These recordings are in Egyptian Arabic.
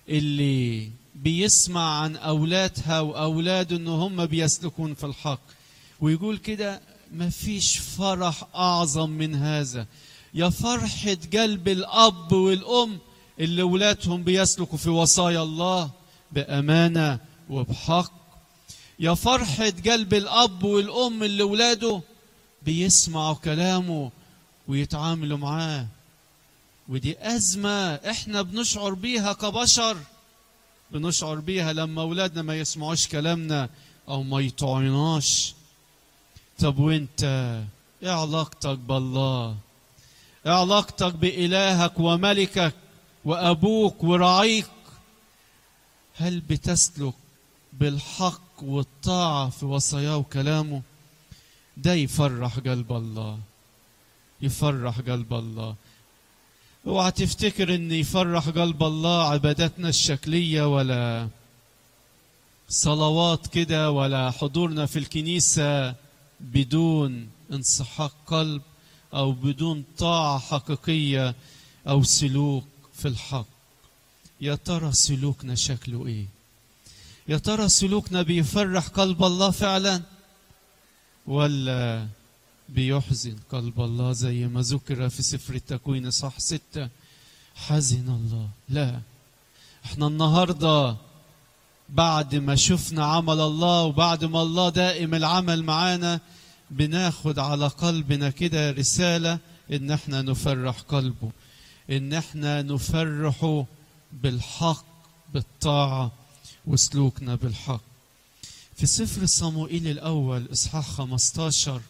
اللي بيسمع عن أولادها وأولاده إن هم بيسلكون في الحق ويقول كده مفيش فرح أعظم من هذا يا فرحة قلب الأب والأم اللي ولادهم بيسلكوا في وصايا الله بأمانة وبحق يا فرحة قلب الأب والأم اللي ولاده بيسمعوا كلامه ويتعاملوا معاه ودي أزمة إحنا بنشعر بيها كبشر بنشعر بيها لما أولادنا ما يسمعوش كلامنا أو ما يطيعوناش طب وانت ايه علاقتك بالله ايه علاقتك بإلهك وملكك وأبوك ورعيك هل بتسلك بالحق والطاعة في وصاياه وكلامه ده يفرح قلب الله يفرح قلب الله اوعى تفتكر ان يفرح قلب الله عباداتنا الشكلية ولا صلوات كده ولا حضورنا في الكنيسة بدون انسحاق قلب او بدون طاعة حقيقية او سلوك في الحق يا ترى سلوكنا شكله ايه يا ترى سلوكنا بيفرح قلب الله فعلا ولا بيحزن قلب الله زي ما ذكر في سفر التكوين صح ستة حزن الله لا احنا النهاردة بعد ما شفنا عمل الله وبعد ما الله دائم العمل معانا بناخد على قلبنا كده رسالة ان احنا نفرح قلبه ان احنا نفرحه بالحق بالطاعة وسلوكنا بالحق في سفر صموئيل الأول إصحاح 15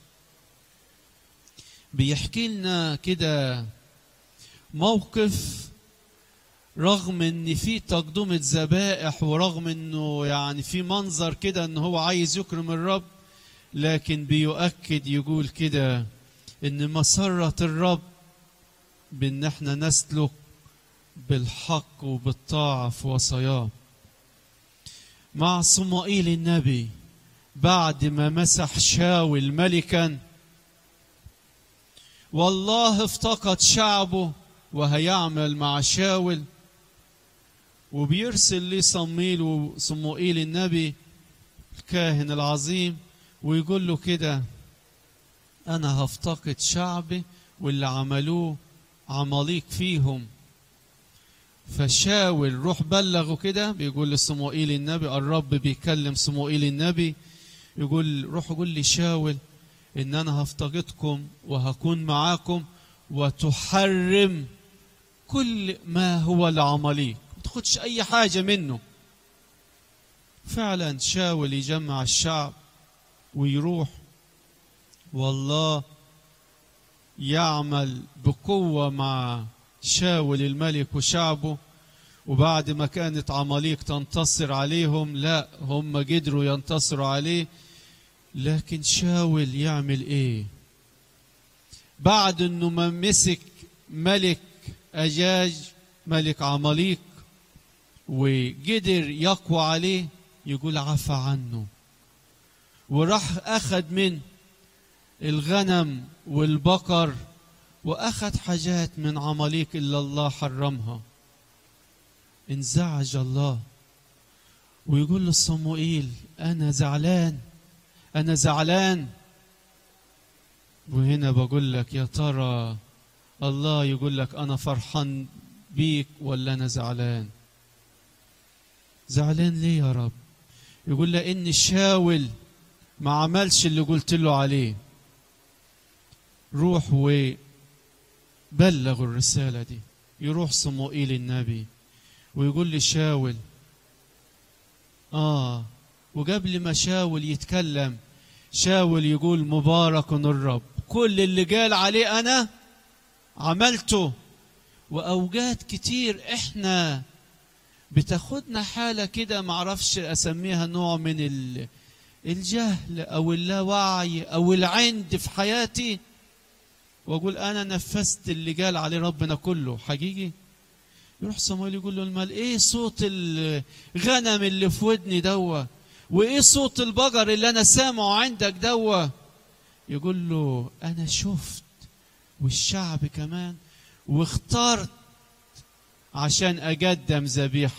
بيحكي لنا كده موقف رغم ان في تقدمة ذبائح ورغم انه يعني في منظر كده ان هو عايز يكرم الرب لكن بيؤكد يقول كده ان مسرة الرب بان احنا نسلك بالحق وبالطاعة في وصاياه مع صموئيل النبي بعد ما مسح شاول ملكا والله افتقد شعبه وهيعمل مع شاول وبيرسل لي صميل وصموئيل النبي الكاهن العظيم ويقول له كده انا هفتقد شعبي واللي عملوه عماليق فيهم فشاول روح بلغه كده بيقول لصموئيل النبي الرب بيكلم صموئيل النبي يقول روح قول لي شاول ان انا هفتقدكم وهكون معاكم وتحرم كل ما هو لعمليك ما تاخدش اي حاجه منه فعلا شاول يجمع الشعب ويروح والله يعمل بقوه مع شاول الملك وشعبه وبعد ما كانت عماليق تنتصر عليهم لا هم قدروا ينتصروا عليه لكن شاول يعمل ايه بعد انه ما مسك ملك اجاج ملك عماليق وقدر يقوى عليه يقول عفى عنه وراح اخذ من الغنم والبقر واخذ حاجات من عماليق الا الله حرمها انزعج الله ويقول لصموئيل انا زعلان انا زعلان وهنا بقول لك يا ترى الله يقول لك انا فرحان بيك ولا انا زعلان زعلان ليه يا رب يقول لان شاول ما عملش اللي قلت له عليه روح و بلغوا الرسالة دي يروح صموئيل النبي ويقول لي شاول آه وقبل ما شاول يتكلم شاول يقول مبارك الرب كل اللي قال عليه أنا عملته وأوقات كتير إحنا بتاخدنا حالة كده معرفش أسميها نوع من الجهل أو اللاوعي أو العند في حياتي واقول انا نفذت اللي قال عليه ربنا كله حقيقي يروح صمويل يقول له المال ايه صوت الغنم اللي في ودني دوا وايه صوت البقر اللي انا سامعه عندك دوا يقول له انا شفت والشعب كمان واخترت عشان اقدم ذبيحه